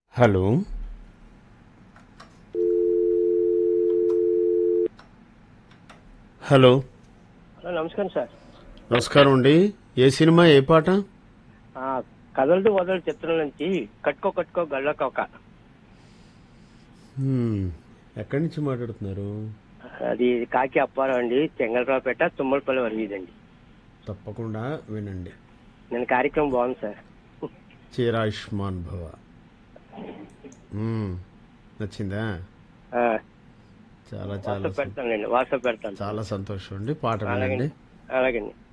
hello hello hello నమస్కారం sir నమస్కారం అండి ఏ సినిమా ఏ పాట ఆ, కదలదు వదలదు చిత్రం నుంచి కట్టుకో కట్టుకో గళ్ళకొక హ్మ్, ఎక్కడి నుంచి మాట్లాడుతున్నారు అది కాకి అప్పారావు అండి చెంగళరావుపేట తుమ్మలపల్లి వరవీదండి తప్పకుండా వినండి నేను కార్యక్రమం బాగుంది సార్ చీరాయుష్మాన్ భవ హ్మ్, నచ్చిందా ఆ, చాలా చాలా వాట్సాప్ పెడతానండి వాట్సాప్ పెడతాను చాలా సంతోషం అండి పాట అలాగే వినండి అలాగండి